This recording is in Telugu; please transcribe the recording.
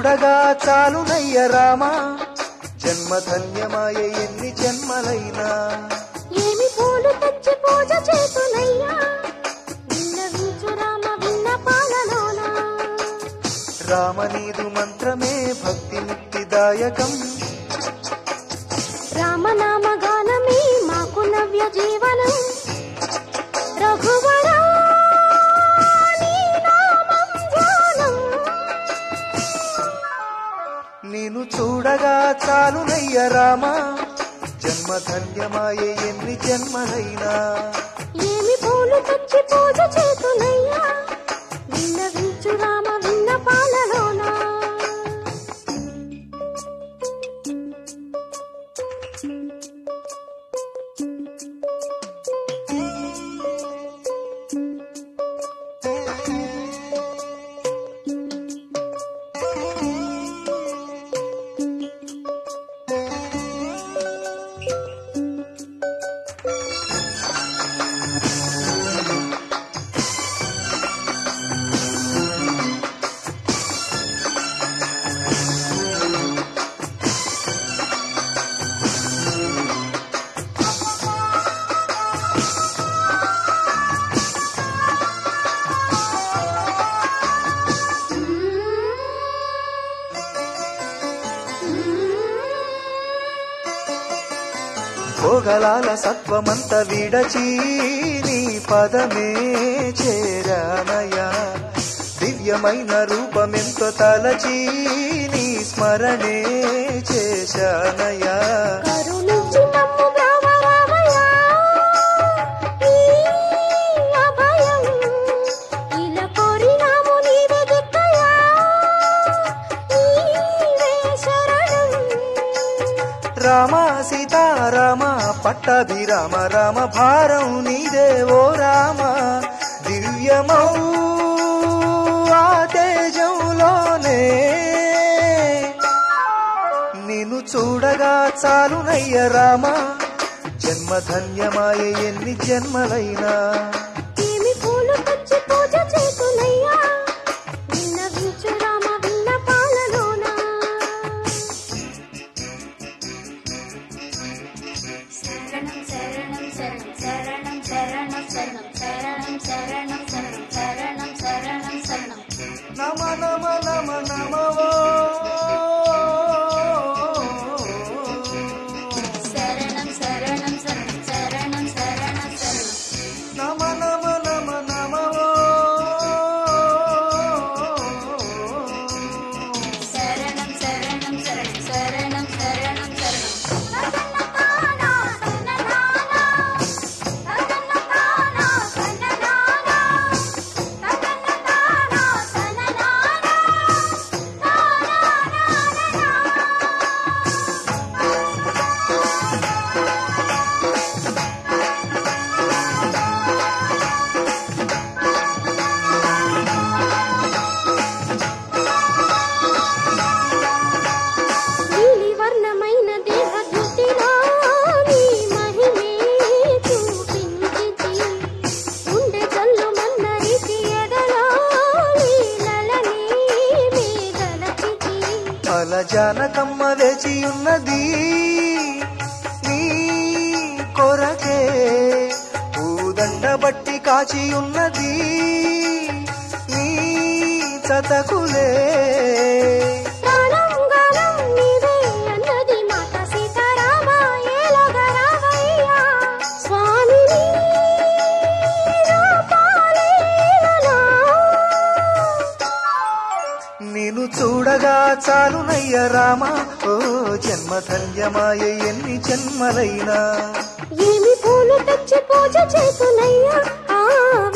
చూడగా చాలునయ్య రామా జన్మధన్యమాయ ఎన్ని జన్మలైనా ఏమి పూలు తెచ్చి పూజ చేతునయ్యా విన్నవించు రామ విన్న పాలలోన రామనీదు మంత్రమే భక్తి ముక్తిదాయకం రామనామ గానమే మాకు నవ్య జీవనం రఘువరా నీ నామం ధ్యానం నేను చూడగా చాలునయ్య రామా జన్మధన్యమాయ ఎన్ని జన్మలైనా ఏమి పూలు తెచ్చి పూజ చేతునయ్యా విన్నవించు రామ విన్న పాలలోన భోగలాల సత్వమంత విడచి నీ పదమే చేరానయా దివ్యమైన రూపమెంతో తలచి నీ స్మరణే చేశానయా కరుణించి నమ్ము బ్రవరావయ్యా ఈ అభయం ఇలా కోరినాము నీవే దిక్కయ్యా నీవే శరణం రామ సీతారామ పట్టాభిరామ రామ భారం నీదే ఓ రామ దివ్యమౌ ఆ తేజంలోనే నిన్ను చూడగా చాలునయ్య రామ జన్మధన్యమాయ ఎన్ని జన్మలైనా ఏమి పూలు తెచ్చి పూజ చేతునయ్యా విన్నవించు రామ విన్న పాలలోన శరణం శరణం శరణం శరణం శరణం శరణం శరణం శరణం శరణం శరణం శరణం శరణం నమ నమ నమ నమవో శరణం శరణం శరణం శరణం శరణం శరణం నమ నమ నమ నమవో శరణం శరణం శరణం శరణం శరణం శరణం నీలి వర్ణమైన దేహ ధృతిలో నీ మహిమే చూపించితి ఉండే జల్లు మన్నరికి ఎదలో లీలలని మేఘలచితి అల జానకమ్మ వేచి ఉన్నది నీ కొరకే పూదండ బట్టి కాచి ఉన్నది నీ చతకులే ప్రాణం గానం నీవే అన్నది మాట సీతారామ ఏలగరావయ్యా స్వామిని రూపాలేలనా నిన్ను చూడగా చాలునయ్య రామ ఓ జన్మధన్యమాయ ఎన్ని జన్మలైనా ఏమి పూలు తెచ్చి పూజ చేతునయ్యా ఆ